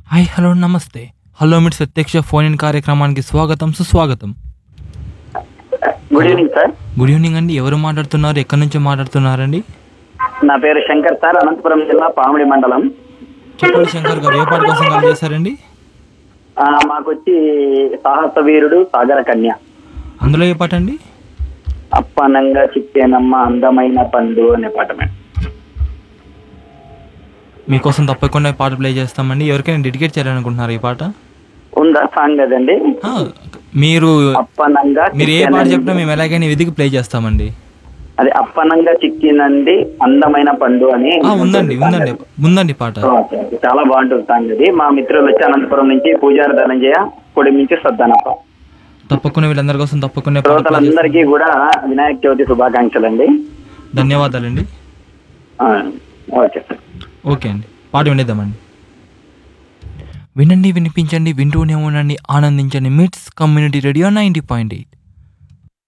Hi hello నమస్తే hello మిట్స్ ప్రత్యక్ష ఫోన్ ఇన్ కార్యక్రమానికి స్వాగతం సుస్వాగతం good evening sir good evening అండి ఎవరు మాట్లాడుతున్నారు ఎక్కడి నుంచి మాట్లాడుతున్నారండి నా పేరు శంకర్ సార్ అనంతపురం జిల్లా పామిడి మండలం చెప్పండి శంకర్ గారు ఏ పాట కోసం కాల్ చేశారండి ఆ, మాకొచ్చి సాహస వీరుడు సాగర కన్య అందులో ఏ పాట అండి అప్పనంగా చిక్కేనమ్మ అందమైన పండు అనే పాట మేడం మీకోసం తప్పకుండా ఈ పాట ప్లే చేస్తామండి ఎవరికైనా డెడికేట్ చేయాలనుకుంటున్నారు ఈ పాట ఉందా సాంగ్ కదండి ఆ, మీరు అప్పనంగా మీరు ఏ పాట చిక్కేనండి. చెప్పినా మేము ఎలాగైనా వెతికి ప్లే చేస్తామండి అది అప్పనంగా చిక్కినండి అందమైన పండు అని ఆ, ఉందండి ఉందండి ఉందండి పాట ఓకే, ఓకే. చాలా బాగుంటుంది సాంగ్ అది మా మిత్రులు వచ్చి అనంతపురం నుంచి పూజారి ధనంజయ కొడి నుంచి సద్దనప్ప తప్పకుండా వీళ్ళందరి కోసం తప్పకుండా ఈ పాట play చేస్తాం. శ్రోతలందరికీ కూడా వినాయక చవితి శుభాకాంక్షలు అండి ధన్యవాదాలండి ఓకే సార్ ఓకే అండి పాట వినేద్దామండి వినండి వినిపించండి వింటూనే ఉండండి ఆనందించండి MITS community radio ninety point eight